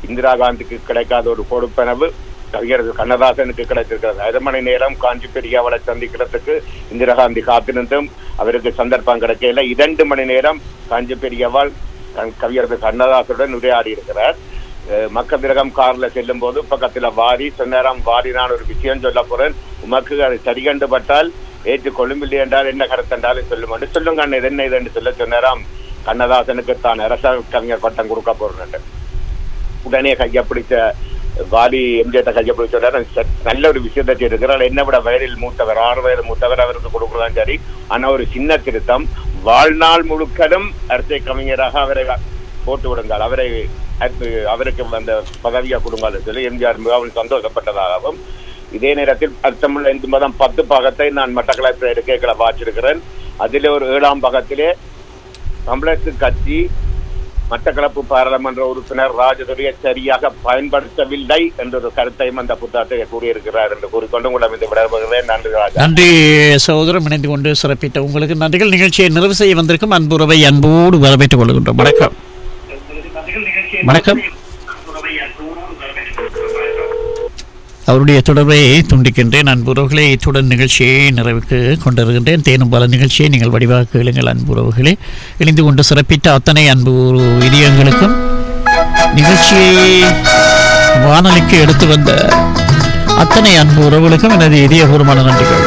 இந்திரா காந்திக்கு கிடைக்காத ஒரு கொடுப்பனவு கவிஞர் கண்ணதாசனுக்கு கிடைத்திருக்கிறது அரை மணி நேரம் காஞ்சி பெரியாவளை சந்திக்கிறதுக்கு இந்திரா காந்தி காத்திருந்தும் அவருக்கு சந்தர்ப்பம் கிடைக்கல இரண்டு மணி நேரம் காஞ்சி பெரியவாள் கண்- கவிஞர் கண்ணதாசனுடன் உரையாடி இருக்கிறார் அஹ் மக்கள் திலகம் கார்ல செல்லும் போது பக்கத்துல வாரி சொன்னாராம் வாரி நான் ஒரு விஷயம் சொல்ல போறேன் உமக்கு அது சரி கண்டுபட்டால் ஏற்றுக்கொள்ளும் என்றால் என்ன கருத்தென்றாலும் சொல்லும் என்று சொல்லுங்க அண்ணன் இது என்ன இது என்று சொல்ல சொன்னாராம் கண்ணதாசனுக்கு தான் அரச கவிஞர் பட்டம் கொடுக்க போறேன் உடனே கையை பிடிச்ச வாலி எம்ஜிஆர் கையை பிடிச்ச உடனே ச- நல்ல ஒரு விஷயத்தை செய்திருக்கிறார் என்னை விட வயதில் மூத்தவர் ஆறு வயது மூத்தவர் அவருக்கு கொடுக்குறதான் சரி ஆனா ஒரு சின்ன திருத்தம் வாழ்நாள் முழுக்கலும் அரசியல் கவிஞராக அவரை போட்டு விடுங்கள் அவரை அடுத்து அவருக்கு அந்த பதவியை கொடுங்கள் சொல்லி எம்ஜிஆர் மிகவும் சந்தோஷப்பட்டதாகவும் இதே நேரத்தில் அர்த்தமுள்ள இந்து மதம் பத்து பாகத்தை நான் மட்டக்களப்பில் இருக்கைகளை வாச்சிருக்கிறேன் அதிலே ஒரு ஏழாம் பாகத்திலே தமிழரசு கட்சி மட்டக்களப்பு பாராளுமன்ற உறுப்பினர் ராஜதுரையை சரியாக பயன்படுத்தவில்லை என்ற ஒரு கருத்தையும் அந்த புத்தகத்தை கூறியிருக்கிறார் என்று கூறிக்கொண்டு உங்களிடம் இந்த விடைபெறுகிறேன் நன்றி ராஜா நன்றி சகோதரம் இணைந்து கொண்டு சிறப்பித்த உங்களுக்கு நன்றிகள் நிகழ்ச்சியை நிறைவு செய்ய வந்திருக்கும் அன்புறவை அன்போடு வரவேற்றுக் கொள்கின்றோம் வணக்கம் வணக்கம் அவருடைய தொடர்பை துண்டிக்கின்றேன் அன்புறவுகளே இத்துடன் நிகழ்ச்சியை நிறைவுக்கு கொண்டிருக்கின்றேன் தேனும் பல நிகழ்ச்சியை நீங்கள் வடிவாக கேளுங்கள் அன்புறவுகளே இணைந்து கொண்டு சிறப்பித்த அத்தனை அன்பு இதயங்களுக்கும் நிகழ்ச்சியை வானொலிக்கு எடுத்து வந்த அத்தனை அன்பு உறவுகளுக்கும் எனது இதயபூர்வமான நன்றிகள்